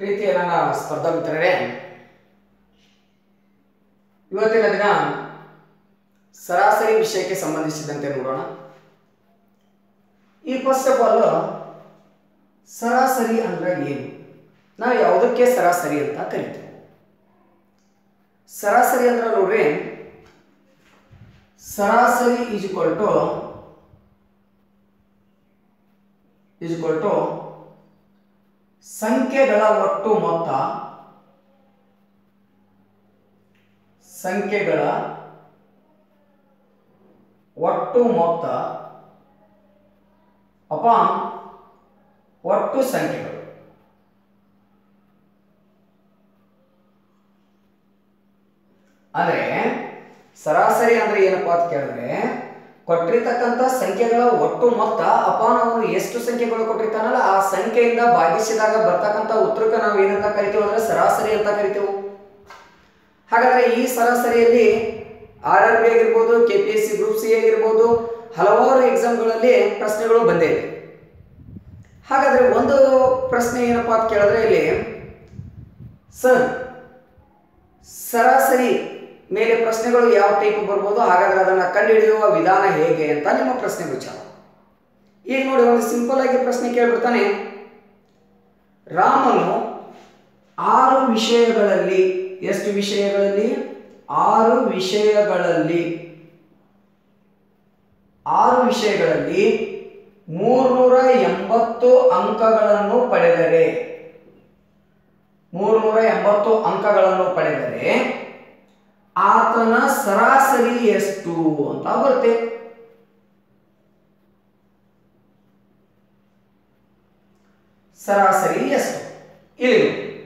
ಪ್ರೀತಿಯ ನನ್ನ ಸ್ಪರ್ಧಾ ಮಿತ್ರರೇ ಇವತ್ತಿನ ದಿನ ಸರಾಸರಿ ವಿಷಯಕ್ಕೆ ಸಂಬಂಧಿಸಿದಂತೆ ನೋಡೋಣ ಈ ಫಸ್ಟ್ ಆಫ್ ಆಲ್ ಸರಾಸರಿ ಅಂದ್ರೆ ಏನು ನಾವು ಯಾವುದಕ್ಕೆ ಸರಾಸರಿ ಅಂತ ಕರಿತೀವಿ ಸರಾಸರಿ ಅಂದ್ರೆ ನೋಡ್ರಿ ಸರಾಸರಿ is equal to is equal to ಸಂಖ್ಯೆಗಳ ಒಟ್ಟು ಮೊತ್ತ ಸಂಖ್ಯೆಗಳ ಒಟ್ಟು ಮೊತ್ತ ಅಪಾನ್ ಒಟ್ಟು ಸಂಖ್ಯೆಗಳು ಅಂದ್ರೆ ಸರಾಸರಿ ಅಂದ್ರೆ ಏನಪ್ಪಾ ಅಂತ ಕೇಳಿದ್ರೆ ಕೊಟ್ಟಿರ್ತಕ್ಕಂಥ ಸಂಖ್ಯೆಗಳ ಒಟ್ಟು ಮೊತ್ತ ಅಪಾನ್ ಅವನು ಎಷ್ಟು ಸಂಖ್ಯೆಗಳು ಕೊಟ್ಟಿರ್ತಾನಲ್ಲ ಆ ಸಂಖ್ಯೆಯಿಂದ ಭಾಗಿಸಿದಾಗ ಬರ್ತಕ್ಕಂಥ ಉತ್ತರಕ್ಕೆ ನಾವು ಏನಂತ ಕರಿತೀವಿ ಅಂದ್ರೆ ಸರಾಸರಿ ಅಂತ ಕರಿತೇವೆ ಹಾಗಾದ್ರೆ ಈ ಸರಾಸರಿಯಲ್ಲಿ ಆರ್ ಆರ್ ಬಿ ಆಗಿರ್ಬೋದು K P S C group C ಆಗಿರ್ಬೋದು ಹಲವಾರು ಎಕ್ಸಾಮ್ಗಳಲ್ಲಿ ಪ್ರಶ್ನೆಗಳು ಬಂದೇ ಇವೆ ಹಾಗಾದ್ರೆ ಒಂದು ಪ್ರಶ್ನೆ ಏನಪ್ಪಾ ಅಂತ ಕೇಳಿದ್ರೆ ಇಲ್ಲಿ ಸರ್ ಸರಾಸರಿ ಮೇಲೆ ಪ್ರಶ್ನೆಗಳು ಯಾವ ಟೈಪ್ ಬರ್ಬೋದು ಹಾಗಾದ್ರೆ ಅದನ್ನು ಕಂಡುಹಿಡಿಯುವ ವಿಧಾನ ಹೇಗೆ ಅಂತ ನಿಮ್ಮ ಪ್ರಶ್ನೆ ವಿಚಾರ ಈಗ ನೋಡಿ ಒಂದು ಸಿಂಪಲ್ ಆಗಿ ಪ್ರಶ್ನೆ ಕೇಳ್ಬಿಡ್ತಾನೆ ರಾಮನು ಆರು ವಿಷಯಗಳಲ್ಲಿ ಎಷ್ಟು ವಿಷಯಗಳಲ್ಲಿ ಆರು ವಿಷಯಗಳಲ್ಲಿ ಆರು ವಿಷಯಗಳಲ್ಲಿ ಮೂರ್ನೂರ ಎಂಬತ್ತು ಅಂಕಗಳನ್ನು ಪಡೆದರೆ ಮೂರ್ನೂರ ಎಂಬತ್ತು ಅಂಕಗಳನ್ನು ಪಡೆದರೆ ಆತನ ಸರಾಸರಿ ಎಷ್ಟು ಅಂತ ಬರುತ್ತೆ ಸರಾಸರಿ ಎಷ್ಟು ಇಲ್ಲಿ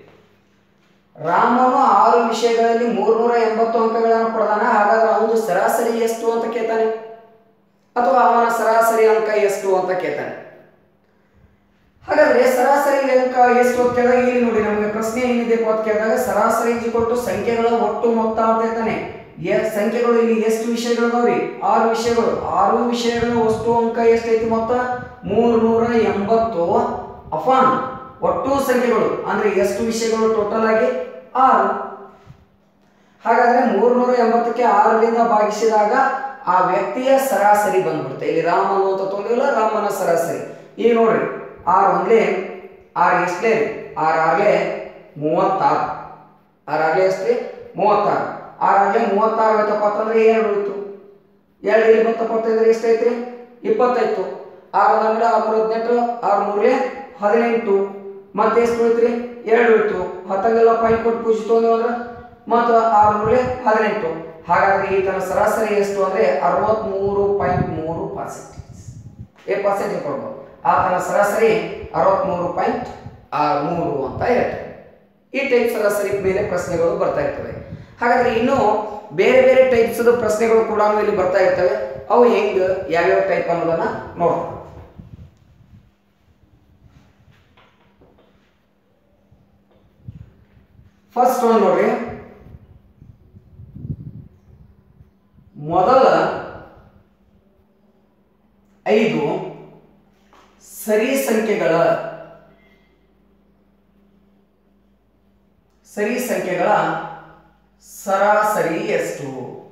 ರಾಮನು ಆರು ವಿಷಯಗಳಲ್ಲಿ ಮೂರ್ನೂರ ಎಂಬತ್ತು ಅಂಕಗಳನ್ನು ಪಡೆದಾನ ಹಾಗಾದ್ರೆ ಅವನು ಸರಾಸರಿ ಎಷ್ಟು ಅಂತ ಕೇಳ್ತಾನೆ ಅಥವಾ ಅವನ ಸರಾಸರಿ ಅಂಕ ಎಷ್ಟು ಅಂತ ಕೇಳ್ತಾನೆ ಹಾಗಾದ್ರೆ ಸರಾಸರಿ ಅಂಕ ಎಷ್ಟು ಅಂತ ಕೇಳಿದಾಗ ಇಲ್ಲಿ ನೋಡಿ ನಮಗೆ ಪ್ರಶ್ನೆ ಏನಿದೆ ಅಂತ ಕೇಳಿದಾಗ ಸರಾಸರಿ ಕೊಟ್ಟು ಸಂಖ್ಯೆಗಳ ಒಟ್ಟು ಮೊತ್ತ ಅಂತ ಹೇಳ್ತಾನೆ ಎ- ಸಂಖ್ಯೆಗಳು ಇಲ್ಲಿ ಎಷ್ಟು ವಿಷಯಗಳು ಅದಾವ್ರಿ ಆರು ವಿಷಯಗಳು ಆರು ವಿಷಯಗಳ ಒಟ್ಟು ಅಂಕ ಎಷ್ಟೈತಿ ಮೊತ್ತ ಮೂರ್ನೂರ ಎಂಬತ್ತು ಅಫಾನ್ ಒಟ್ಟು ಸಂಖ್ಯೆಗಳು ಅಂದ್ರೆ ಎಷ್ಟು ವಿಷಯಗಳು ಟೋಟಲ್ ಆಗಿ ಆರು ಹಾಗಾದ್ರೆ ಮೂರ್ನೂರ ಎಂಬತ್ತಕ್ಕೆ ಆರರಿಂದ ಭಾಗಿಸಿದಾಗ ಆ ವ್ಯಕ್ತಿಯ ಸರಾಸರಿ ಬಂದ್ಬಿಡುತ್ತೆ ಇಲ್ಲಿ ರಾಮನು ಅಂತ ತೊಗೊಂಡಿಲ್ಲ ರಾಮನ ಸರಾಸರಿ ಈಗ ನೋಡ್ರಿ ಆರ್ ಒಂದ್ಲೆ ಆರ್ ಎಷ್ಟೇ ಆರ್ ಆರ್ಲೆ ಮೂವತ್ತಾರು ಆರ್ ಆರ್ಲೆ ಎಷ್ಟ್ರಿ ಮೂವತ್ತಾರು ಆರ್ ಆರ್ಲೆ ಮೂವತ್ತಾರು ಆಯ್ತಪ್ಪ ಅಂತಂದ್ರೆ ಎರಡು ಉಳಿತು ಎರಡು ಇಲ್ಲಿ ಬಂತಪ್ಪ ಅಂತಂದ್ರೆ ಎಷ್ಟೈತ್ರಿ ಇಪ್ಪತ್ತೈತು ಆರು ಅಂದ್ರೆ ಆರು ಮೂರು ಹದಿನೆಂಟು ಆರು ಮೂರಲೆ ಹದಿನೆಂಟು ಮತ್ತೆ ಎಷ್ಟು ಉಳಿತ್ರಿ ಎರಡು ಉಳಿತು ಹತ್ತಂಗೆಲ್ಲ ಪಾಯಿಂಟ್ ಕೊಟ್ಟು ಪೂಜೆ ತೊಗೊಂಡು ಅಂದ್ರೆ ಮತ್ತು ಆರು ಮೂರಲೆ ಹದಿನೆಂಟು ಹಾಗಾದ್ರೆ ಈತನ ಸರಾಸರಿ ಎಷ್ಟು ಅಂದ್ರೆ ಅರವತ್ಮೂರು ಪಾಯಿಂಟ್ ಮೂರು ಪರ್ಸೆಂಟೇಜ್ ಏ ಪರ್ಸೆಂಟೇಜ್ ಕೊಡ್ಬೋದು ಆತನ ಸರಾಸರಿ ಅರವತ್ಮೂರು ಪಾಯಿಂಟ್ ಮೂರು ಅಂತ ಹೇಳ್ತಾರೆ ಈ ಟೈಪ್ ಸರಾಸರಿ ಮೇಲೆ ಪ್ರಶ್ನೆಗಳು ಬರ್ತಾ ಇರ್ತವೆ ಹಾಗಾದ್ರೆ ಇನ್ನು ಬೇರೆ ಬೇರೆ ಟೈಪ್ಸ್ ಪ್ರಶ್ನೆಗಳು ಕೂಡ ಇಲ್ಲಿ ಬರ್ತಾ ಇರ್ತವೆ ಅವು ಹೆಂಗ್ ಯಾವ್ಯಾವ ಟೈಪ್ ಅನ್ನೋದನ್ನ ನೋಡೋಣ ಫಸ್ಟ್ ಒಂದು ನೋಡ್ರಿ ಮೊದಲ ಐದು ಸರಿ ಸಂಖ್ಯೆಗಳ ಸರಿ ಸಂಖ್ಯೆಗಳ ಸರಾಸರಿ ಎಷ್ಟು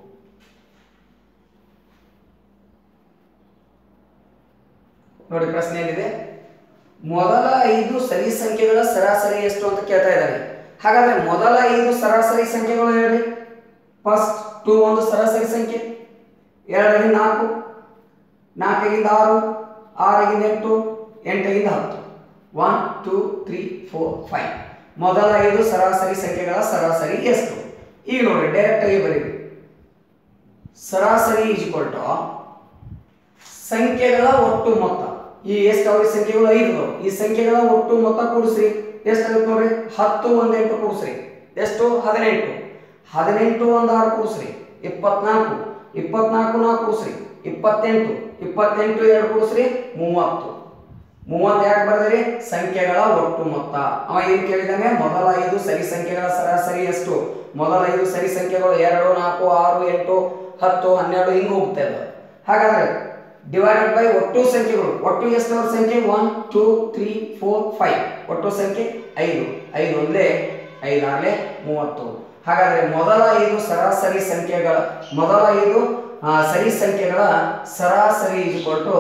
ನೋಡಿ ಪ್ರಶ್ನೆ ಏನಿದೆ ಮೊದಲ ಐದು ಸರಿ ಸಂಖ್ಯೆಗಳ ಸರಾಸರಿ ಎಷ್ಟು ಅಂತ ಕೇಳ್ತಾ ಇದ್ದಾರೆ ಹಾಗಾದ್ರೆ ಮೊದಲ ಐದು ಸರಾಸರಿ ಸಂಖ್ಯೆಗಳು ಹೇಳ್ರಿ ಫಸ್ಟ್ ಟು ಒಂದು ಸರಾಸರಿ ಸಂಖ್ಯೆ ಎರಡರಿಂದ ನಾಲ್ಕು ನಾಲ್ಕರಿಂದ ಆರು ಆರರಿಂದ ಎಂಟು ಎಂಟರಿಂದ ಹತ್ತು one two three four five ಮೊದಲ ಐದು ಸರಾಸರಿ ಸಂಖ್ಯೆಗಳ ಸರಾಸರಿ ಎಷ್ಟು ಈಗ ನೋಡ್ರಿ ಡೈರೆಕ್ಟ್ ಆಗಿ ಬರೀರಿ ಸರಾಸರಿ ಈಸ್ ಟು ಸಂಖ್ಯೆಗಳ ಒಟ್ಟು ಮೊತ್ತ ಈ ಎಷ್ಟು ಅವ್ರಿ ಸಂಖ್ಯೆಗಳು ಐದು ಅದಾವು. ಈ ಸಂಖ್ಯೆಗಳ ಒಟ್ಟು ಮೊತ್ತ ಕೂಡಿಸ್ರಿ ಎಷ್ಟಾಗುತ್ತೆ ನೋಡ್ರಿ ಹತ್ತು ಒಂದ್ ಎಂಟು ಕೂಡಿಸ್ರಿ ಎಷ್ಟು ಹದಿನೆಂಟು ಹದಿನೆಂಟು ಒಂದ್ ಆರು ಕೂಡಿಸ್ರಿ ಇಪ್ಪತ್ನಾಲ್ಕು ಇಪ್ಪತ್ನಾಲ್ಕು ನಾಲ್ಕು ಕೂಡಿಸ್ರಿ ಇಪ್ಪತ್ತೆಂಟು ಇಪ್ಪತ್ತೆಂಟು ಎರಡು ಕೂಡಿಸ್ರಿ ಮೂವತ್ತು ಮೂವತ್ತು ಯಾಕೆ ಬರೆದ್ರಿ ಸಂಖ್ಯೆಗಳ ಒಟ್ಟು ಮೊತ್ತ ಅವ ಏನ್ ಕೇಳಿದಾನೆ ಮೊದಲ ಐದು ಸರಿ ಸಂಖ್ಯೆಗಳ ಸರಾಸರಿ ಎಷ್ಟು ಮೊದಲ ಐದು ಸರಿ ಸಂಖ್ಯೆಗಳು ಎರಡು ನಾಲ್ಕು ಆರು ಎಂಟು ಹತ್ತು ಹನ್ನೆರಡು ಹಿಂಗೆ ಹೋಗ್ತಾ ಇದೆ ಹಾಗಾದ್ರೆ ಡಿವೈಡೆಡ್ ಬೈ ಒಟ್ಟು ಸಂಖ್ಯೆಗಳು ಒಟ್ಟು ಎಷ್ಟವರ ಸಂಖ್ಯೆ one two three four five ಒಟ್ಟು ಸಂಖ್ಯೆ ಐದು ಐದು ಒಂದೇ ಐದಾಗಲೇ ಮೂವತ್ತು ಹಾಗಾದ್ರೆ ಮೊದಲ ಐದು ಸರಾಸರಿ ಸಂಖ್ಯೆಗಳ ಮೊದಲ ಐದು ಆ, ಸರಿ ಸಂಖ್ಯೆಗಳ ಸರಾಸರಿ ಇಜ್ಕೊಟ್ಟು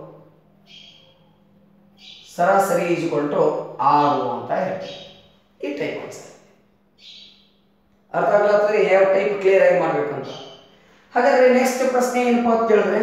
ಸರಾಸರಿ ಇಜ್ಕೊಟ್ಟು ಆರು ಅಂತ ಹೇಳ್ತೀವಿ ಈ ಟೈಪ್ ಆನ್ಸರ್ ಅರ್ಥ ಆಗ್ಲಾತಂದ್ರೆ ಯಾವ ಟೈಪ್ ಕ್ಲಿಯರ್ ಆಗಿ ಮಾಡ್ಬೇಕಂತ ಹಾಗಾದ್ರೆ ನೆಕ್ಸ್ಟ್ ಪ್ರಶ್ನೆ ಏನಪ್ಪಾ ಅಂತ ಕೇಳಿದ್ರೆ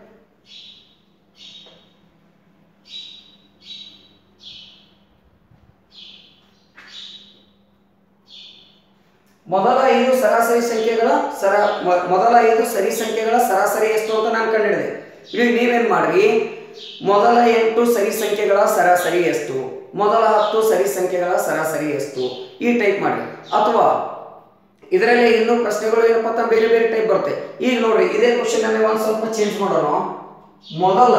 ಮೊದಲ ಐದು ಸರಾಸರಿ ಸಂಖ್ಯೆಗಳ ಸರ ಮೊ- ಮೊದಲ ಐದು ಸರಿ ಸಂಖ್ಯೆಗಳ ಸರಾಸರಿ ಎಷ್ಟು ಅಂತ ನಾನು ಕಂಡುಹಿಡಿದೆ ಈಗ ನೀವೇನ್ ಮಾಡ್ರಿ ಮೊದಲ ಎಂಟು ಸರಿ ಸಂಖ್ಯೆಗಳ ಸರಾಸರಿ ಎಷ್ಟು ಮೊದಲ ಹತ್ತು ಸರಿ ಸಂಖ್ಯೆಗಳ ಸರಾಸರಿ ಎಷ್ಟು ಈ ಟೈಪ್ ಮಾಡಿ ಅಥವಾ ಇದರಲ್ಲಿ ಇನ್ನೂ ಪ್ರಶ್ನೆಗಳು ಏನಪ್ಪ ಅಂತ ಬೇರೆ ಬೇರೆ ಟೈಪ್ ಬರುತ್ತೆ ಈಗ ನೋಡ್ರಿ ಇದೇ ಕ್ವಶನ್ ಅನ್ನು ಒಂದು ಸ್ವಲ್ಪ ಚೇಂಜ್ ಮಾಡೋಣ ಮೊದಲ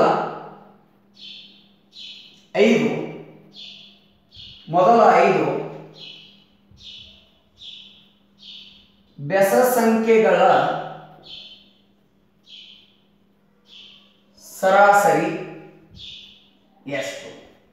ಐದು ಮೊದಲ ಐದು ಬೆಸ ಸಂಖ್ಯೆಗಳ ಸರಾಸರಿ ಎಷ್ಟು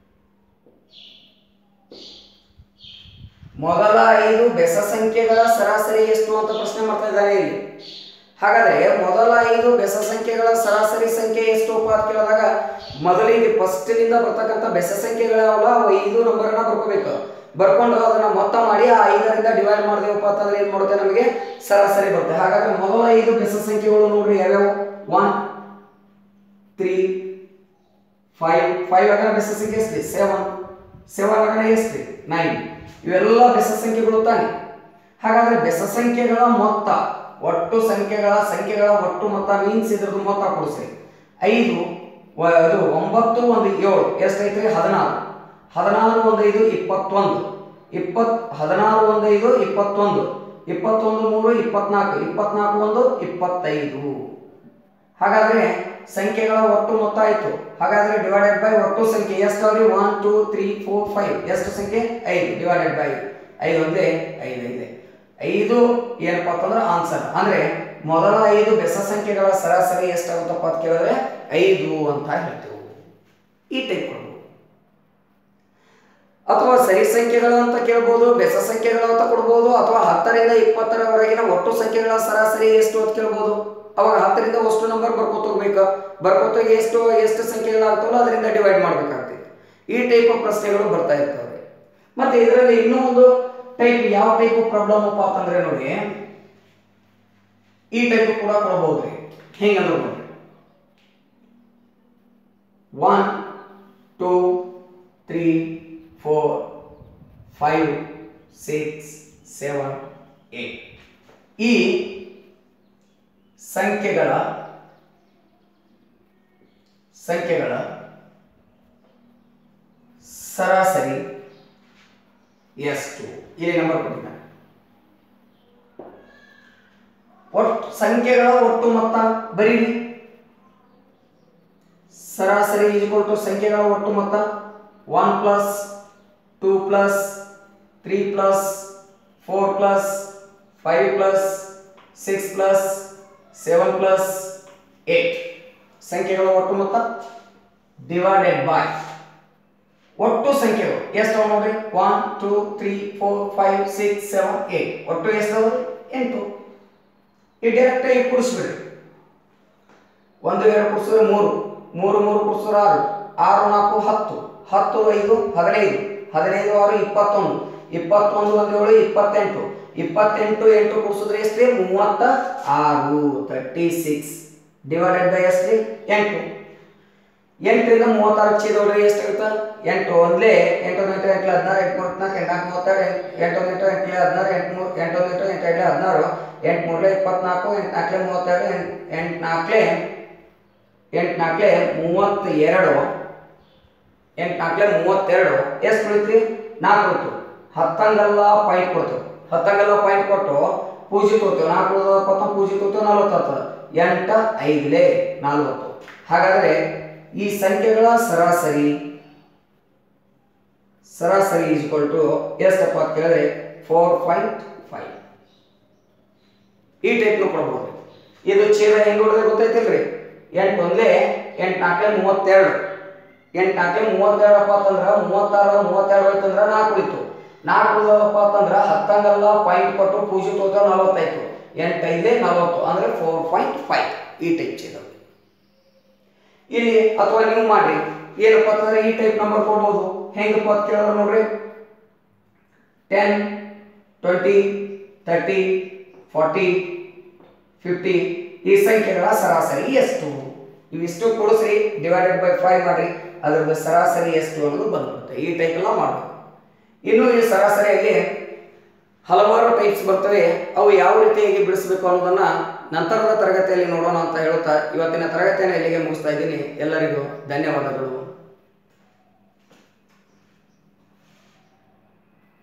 ಮೊದಲ ಐದು ಬೆಸ ಸಂಖ್ಯೆಗಳ ಸರಾಸರಿ ಎಷ್ಟು ಅಂತ ಪ್ರಶ್ನೆ ಮಾಡ್ತಾ ಇದ್ದಾನೆ ಇಲ್ಲಿ ಹಾಗಾದ್ರೆ ಮೊದಲ ಐದು ಬೆಸ ಸಂಖ್ಯೆಗಳ ಸರಾಸರಿ ಸಂಖ್ಯೆ ಎಷ್ಟು ಅಂತ ಕೇಳಿದಾಗ ಮೊದಲಿಗೆ ಫಸ್ಟ್ ನಿಂದ ಬರ್ತಕ್ಕಂಥ ಬೆಸ ಸಂಖ್ಯೆಗಳವಲ್ಲ ಅವು ಐದು ನಂಬರ್ನ ಬರ್ಕೋಬೇಕು ಬರ್ಕೊಂಡು ಅದನ್ನ ಮೊತ್ತ ಮಾಡಿ ಆ ಐದರಿಂದ ಡಿವೈಡ್ ಮಾಡಿದೆವಪ್ಪ ಅಂತಂದ್ರೆ ಏನ್ ಮಾಡುತ್ತೆ ನಮಗೆ ಸರಾಸರಿ ಬರುತ್ತೆ ಹಾಗಾದ್ರೆ ಮೊದಲ ಐದು ಬೆಸ ಸಂಖ್ಯೆಗಳು ನೋಡ್ರಿ ಯಾವ್ಯಾವು ಒನ್ ತ್ರೀ ಫೈವ್ ಫೈವ್ ಆಗನ ಬೆಸ ಸಂಖ್ಯೆ ಎಷ್ಟು ಸೆವೆನ್ ಸೆವೆನ್ ಆಗನ ಎಷ್ಟು ನೈನ್ ಇವೆಲ್ಲ ಬೆಸ ಸಂಖ್ಯೆಗಳು ತಾನೆ ಹಾಗಾದ್ರೆ ಬೆಸ ಸಂಖ್ಯೆಗಳ ಮೊತ್ತ ಒಟ್ಟು ಸಂಖ್ಯೆಗಳ ಸಂಖ್ಯೆಗಳ ಒಟ್ಟು ಮೊತ್ತ ಮೀನ್ಸ್ ಇದ್ರದ್ದು ಮೊತ್ತ ಕೊಡಿಸ್ರಿ ಐದು ವ- ಇದು ಒಂಬತ್ತು ಒಂದು ಏಳು ಎಷ್ಟೈತ್ರಿ ಹದಿನಾರು ಹದಿನಾರು ಒಂದು ಐದು ಇಪ್ಪತ್ತೊಂದು ಇಪ್ಪತ್ ಹದಿನಾರು ಒಂದು ಐದು ಇಪ್ಪತ್ತೊಂದು ಇಪ್ಪತ್ತೊಂದು ಮೂರು ಇಪ್ಪತ್ನಾಲ್ಕು ಇಪ್ಪತ್ನಾಲ್ಕು ಒಂದು ಇಪ್ಪತ್ತೈದು ಹಾಗಾದ್ರೆ ಸಂಖ್ಯೆಗಳ ಒಟ್ಟು ಮೊತ್ತ ಆಯ್ತು ಹಾಗಾದ್ರೆ ಡಿವೈಡೆಡ್ ಬೈ ಒಟ್ಟು ಸಂಖ್ಯೆ ಎಷ್ಟು ಅವ್ರಿ one two three four five ಎಷ್ಟು ಸಂಖ್ಯೆ ಐದು ಡಿವೈಡೆಡ್ ಬೈ ಐದು ಒಂದೇ ಐದು ಐದೆ ಐದು ಏನಪ್ಪ ಅಂತಂದ್ರೆ ಆನ್ಸರ್ ಅಂದ್ರೆ ಮೊದಲ ಐದು ಬೆಸ ಸಂಖ್ಯೆಗಳ ಸರಾಸರಿ ಎಷ್ಟಾಗುತ್ತಪ್ಪ ಅಂತ ಕೇಳಿದ್ರೆ ಐದು ಅಂತ ಹೇಳ್ತೇವೆ ಈ ಟೈಪ್ ಕೊಡ್ಬೋದು ಅಥವಾ ಸರಿ ಸಂಖ್ಯೆಗಳು ಅಂತ ಕೇಳ್ಬೋದು ಬೆಸ ಸಂಖ್ಯೆಗಳು ಅಂತ ಕೊಡ್ಬೋದು ಅಥವಾ ಹತ್ತರಿಂದ ಇಪ್ಪತ್ತರವರೆಗಿನ ಒಟ್ಟು ಸಂಖ್ಯೆಗಳ ಸರಾಸರಿ ಎಷ್ಟು ಅಂತ ಕೇಳ್ಬೋದು ಅವಾಗ ಹತ್ತರಿಂದ ಅಷ್ಟು ನಂಬರ್ ಬರ್ಕೋತ ಹೋಗ್ಬೇಕು ಬರ್ಕೋತ ಹೋಗಿ ಎಷ್ಟು ಎಷ್ಟು ಸಂಖ್ಯೆಗಳಾಗ್ತಾವಲ್ಲ ಅದರಿಂದ ಡಿವೈಡ್ ಮಾಡ್ಬೇಕಾಗ್ತದೆ ಈ ಟೈಪ್ ಆಫ್ ಪ್ರಶ್ನೆಗಳು ಬರ್ತಾ ಇರ್ತವೆ ಮತ್ತೆ ಇದರಲ್ಲಿ ಇನ್ನೂ ಒಂದು ಟೈಪ್ ಯಾವ ಟೈಪ್ ಪ್ರಾಬ್ಲಮ್ ಅಪ್ಪ ಅಂತಂದ್ರೆ ನೋಡಿ ಈ ಟೈಪ್ ಕೂಡ ಕೊಡಬಹುದ್ರಿ ಹೆಂಗಂದ್ರೆ ನೋಡ್ರಿ one two three four five six seven eight ಈ ಸಂಖ್ಯೆಗಳ ಸಂಖ್ಯೆಗಳ ಸರಾಸರಿ ಎಷ್ಟು ಇಲ್ಲಿ ನಂಬರ್ ಕೊಟ್ಟಿದ್ದಾನೆ ಒಟ್ಟು ಸಂಖ್ಯೆಗಳ ಒಟ್ಟು ಮೊತ್ತ ಬರೀರಿ ಸರಾಸರಿ ಈಜ್ಕೊಲ್ ಟು ಸಂಖ್ಯೆಗಳ ಒಟ್ಟು ಮೊತ್ತ one plus two plus three plus four plus five plus six plus seven plus eight ಸಂಖ್ಯೆಗಳ ಒಟ್ಟು ಮೊತ್ತ ಡಿವೈಡೆಡ್ ಬೈ ಒಟ್ಟು ಸಂಖ್ಯೆಗಳು ಎಷ್ಟು ಅವ ನೋಡ್ರಿ one two three four five six seven eight ಒಟ್ಟು ಎಷ್ಟು ಅವ ಎಂಟು ಈ ಡೈರೆಕ್ಟ್ ಆಗಿ ಕೂಡಿಸ್ಬಿಡ್ರಿ ಒಂದು ಎರಡು ಕೂಡಿಸಿದ್ರೆ ಮೂರು ಮೂರು ಮೂರು ಕೂಡಿಸಿದ್ರೆ ಆರು ಆರು ನಾಲ್ಕು ಹತ್ತು ಹತ್ತು ಐದು ಹದಿನೈದು ಹದಿನೈದು ಆರು ಇಪ್ಪತ್ತೊಂದು ಇಪ್ಪತ್ತೊಂದು ಒಂದು ಏಳು ಇಪ್ಪತ್ತೆಂಟು ಇಪ್ಪತ್ತೆಂಟು ಎಂಟು ಕೂಡಿಸಿದ್ರೆ ಎಷ್ಟ್ರಿ ಮೂವತ್ತ ಆರು ತರ್ಟಿ ಸಿಕ್ಸ್ ಡಿವೈಡೆಡ್ ಬೈ ಎಷ್ಟ್ರಿ ಎಂಟು ಎಂಟರಿಂದ ಮೂವತ್ತಾರು ಚೀದೋಡ್ರಿ ಎಷ್ಟಾಗುತ್ತೆ ಎಂಟು ಒಂದ್ಲೇ ಎಂಟು ಎಂಟು ಎಂಟ್ಲೆ ಹದಿನಾರು ಎಂಟು ಮೂರು ನಾಲ್ಕು ಎಂಟು ಮೂವತ್ತೆರಡು ಎಂಟು ಎಂಟು ಎಂಟ್ಲೆ ಹದಿನಾರು ಎಂಟು ಮೂರು ಎಂಟು ಎಂಟು ಎಂಟು ಎಂಟ್ಲೆ ಹದಿನಾರು ಎಂಟು ಮೂರಲೆ ಇಪ್ಪತ್ನಾಲ್ಕು ಎಂಟು ನಾಲ್ಕಲೆ ಮೂವತ್ತೆರಡು ಎಂಟು ಎಂಟು ನಾಲ್ಕಲೆ ಎಂಟು ನಾಲ್ಕಲೆ ಮೂವತ್ತ ಎರಡು ಎಂಟು ನಾಲ್ಕಲೆ ಮೂವತ್ತೆರಡು ಎಷ್ಟು ಉಳಿತ್ರಿ ನಾಲ್ಕು ಉಳಿತು ಹತ್ತಂಗಲ್ಲ ಪಾಯಿಂಟ್ ಕೊಡ್ತು ಹತ್ತಂಗಲ್ಲ ಪಾಯಿಂಟ್ ಕೊಟ್ಟು ಪೂಜೆ ತೋತೀವಿ ನಾಲ್ಕು ಉಳಿದ ಪೂಜೆ ತೋತೀವಿ ನಲ್ವತ್ತು ಆಗ್ತದೆ ಎಂಟ ಐದಲೇ ನಲ್ವತ್ತು ಹಾಗಾದ್ರೆ ಈ ಸಂಖ್ಯೆಗಳ ಸರಾಸರಿ ಸರಾಸರಿ ಈಸ್ಕೊಲ್ ಟು ಎಷ್ಟಪ್ಪ ಅಂತ ಕೇಳಿದ್ರೆ ಫೋರ್ ಪಾಯಿಂಟ್ ಫೈವ್ ಈ ಟೈಪ್ನು ಕೊಡ್ಬೋದು ಇದು ಛೇದ ಹೆಂಗ್ ಹೊಡೆದ್ರೆ ಗೊತ್ತೈತಿಲ್ರಿ ಎಂಟು ಒಂದ್ಲೆ ಎಂಟು ನಾಲ್ಕಲೆ ಮೂವತ್ತೆರಡು ಎಂಟು ನಾಲ್ಕಲೆ ಮೂವತ್ತೆರಡಪ್ಪ ಅಂತಂದ್ರೆ ಮೂವತ್ತಾರು ಮೂವತ್ತೆರಡು ಹೋಯ್ತಂದ್ರೆ ನಾಲ್ಕು ಉಳಿತು ನಾಲ್ಕು ಉಳಿದಪ್ಪ ಅಂತಂದ್ರೆ ಹತ್ತಂಗಲ್ಲ ಪಾಯಿಂಟ್ ಕೊಟ್ಟು ಪೂಜೆ ತೋತ ನಲವತ್ತಾಯ್ತು ಎಂಟು ಐದೇ ನಲವತ್ತು ಅಂದ್ರೆ ಫೋರ್ ಪಾಯಿಂಟ್ ಫೈವ್ ಈ ಟೈಪ್ ಇದು ಇಲ್ಲಿ ಅಥವಾ ನೀವು ಮಾಡ್ರಿ ಏನಪ್ಪ ಅಂತಂದ್ರೆ ಈ ಟೈಪ್ ನಂಬರ್ ಕೊಡ್ಬೋದು ಹೆಂಗಪ್ಪ ಅಂತ ಕೇಳಿದ್ರೆ ನೋಡ್ರಿ ten twenty thirty forty fifty ಈ ಸಂಖ್ಯೆಗಳ ಸರಾಸರಿ ಎಷ್ಟು ಇವಿಷ್ಟು ಕೂಡಿಸ್ರಿ ಡಿವೈಡೆಡ್ ಬೈ ಫೈವ್ ಮಾಡ್ರಿ ಅದರದ್ದು ಸರಾಸರಿ ಎಷ್ಟು ಅನ್ನೋದು ಬಂದ್ಬಿಡುತ್ತೆ ಈ ಟೈಪ್ ಎಲ್ಲ ಮಾಡಬೇಕು ಇನ್ನು ಈ ಸರಾಸರಿಯಲ್ಲಿ ಹಲವಾರು ಟೈಪ್ಸ್ ಬರ್ತವೆ ಅವು ಯಾವ ರೀತಿಯಾಗಿ ಬಿಡಿಸಬೇಕು ಅನ್ನೋದನ್ನ ನಂತರದ ತರಗತಿಯಲ್ಲಿ ನೋಡೋಣ ಅಂತ ಹೇಳುತ್ತಾ ಇವತ್ತಿನ ತರಗತಿಯನ್ನು ಇಲ್ಲಿಗೆ ಮುಗಿಸ್ತಾ ಇದ್ದೀನಿ ಎಲ್ಲರಿಗೂ ಧನ್ಯವಾದಗಳು